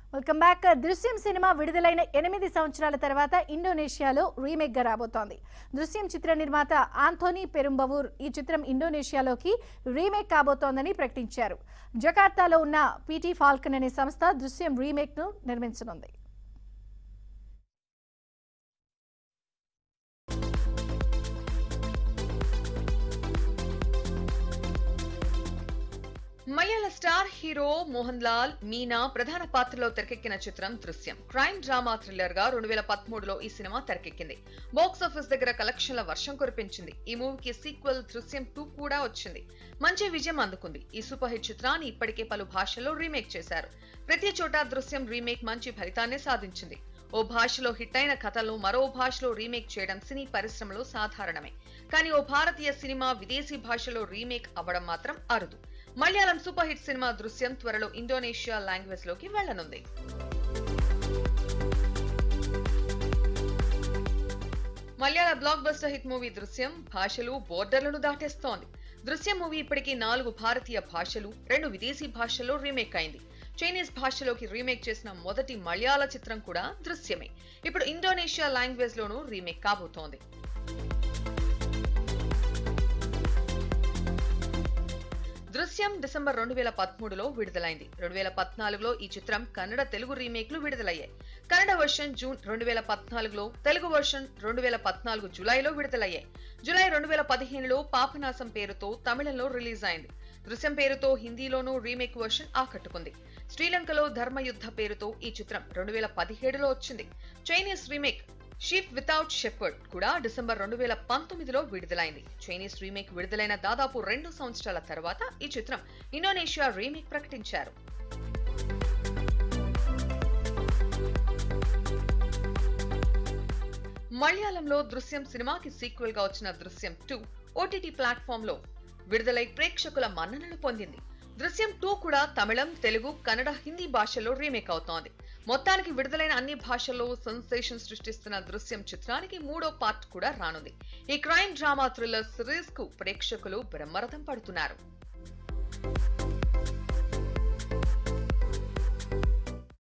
welcome back దృశ్యం cinema విడుదలైన ఎనిమిది సంవత్సరాల తర్వాత ఇండోనేషియాలో రీమేక్ గా రాబోతోంది దృశ్యం చిత్ర నిర్మాత ఆంథోనీ పెరుంబవూర్ ఈ చిత్రం ఇండోనేషియాలోకి రీమేక్ కాబోతోందని ప్రకటించారు జకార్తాలో ఉన్న పీటీ ఫాల్కన్ అనే సంస్థ దృశ్యం రీమేక్ ను నిర్మించనుంది మలయాళ స్టార్ హీరో మోహన్ లాల్ మీనా ప్రధాన పాత్రలో తెరకెక్కిన చిత్రం దృశ్యం క్రైమ్ డ్రామా థ్రిల్లర్ గా రెండు వేల పదమూడులో ఈ సినిమా తెరకెక్కింది బాక్స్ ఆఫీస్ దగ్గర కలెక్షన్ల వర్షం కురిపించింది ఈ మూవీకి సీక్వెల్ దృశ్యం టూ కూడా వచ్చింది మంచి విజయం అందుకుంది ఈ సూపర్ హిట్ చిత్రాన్ని ఇప్పటికే పలు భాషల్లో రీమేక్ చేశారు ప్రతి చోట దృశ్యం రీమేక్ మంచి ఫలితాన్నే సాధించింది ఓ భాషలో హిట్ అయిన కథలను మరో భాషలో రీమేక్ చేయడం సినీ పరిశ్రమలో సాధారణమే కానీ ఓ భారతీయ సినిమా విదేశీ భాషలో రీమేక్ అవ్వడం మాత్రం అరుదు మలయాళం సూపర్ హిట్ సినిమా దృశ్యం త్వరలో ఇండోనేషియా లాంగ్వేజ్ లోకి వెళ్లనుంది మలయాళ blockbuster hit movie Drishyam భాషలు బోర్డర్లను దాటేస్తోంది దృశ్యం మూవీ ఇప్పటికీ నాలుగు భారతీయ భాషలు రెండు విదేశీ భాషల్లో రీమేక్ అయింది చైనీస్ భాషలోకి రీమేక్ చేసిన మొదటి మలయాళ చిత్రం కూడా దృశ్యమే ఇప్పుడు ఇండోనేషియా లాంగ్వేజ్ లోనూ రీమేక్ కాబోతోంది దృశ్యం డిసెంబర్ రెండు వేల పదమూడులో విడుదలైంది రెండు వేల పద్నాలుగులో ఈ చిత్రం కన్నడ తెలుగు రీమేక్లు విడుదలయ్యాయి కన్నడ వర్షన్ జూన్ రెండు వేల పద్నాలుగులో తెలుగు వర్షన్ రెండు వేల పద్నాలుగు జులైలో విడుదలయ్యాయి జులై రెండు వేల పదిహేనులో పాపనాశం పేరుతో తమిళంలో రిలీజ్ అయింది దృశ్యం పేరుతో హిందీలోనూ రీమేక్ వర్షన్ ఆకట్టుకుంది శ్రీలంకలో ధర్మయుద్ధ పేరుతో ఈ చిత్రం రెండు వేల పదిహేడులో వచ్చింది Chinese remake sheep without shepherd కూడా డిసెంబర్ రెండు వేల పంతొమ్మిదిలో విడుదలైంది చైనీస్ రీమేక్ విడుదలైన దాదాపు రెండు సంవత్సరాల తర్వాత ఈ చిత్రం ఇండోనేషియా రీమేక్ ప్రకటించారు మలయాళంలో దృశ్యం సినిమాకి సీక్వెల్ గా వచ్చిన దృశ్యం టూ ఓటీటీ ప్లాట్ఫామ్ లో విడుదలై ప్రేక్షకుల మన్ననలు పొందింది దృశ్యం టూ కూడా తమిళం తెలుగు కన్నడ హిందీ భాషల్లో రీమేక్ అవుతోంది మొత్తానికి విడుదలైన అన్ని భాషల్లో సెన్సేషన్ సృష్టిస్తున్న దృశ్యం చిత్రానికి మూడో పార్ట్ కూడా రానుంది ఈ క్రైమ్ డ్రామా థ్రిల్లర్ సిరీస్ కు ప్రేక్షకులు బ్రహ్మరథం పడుతున్నారు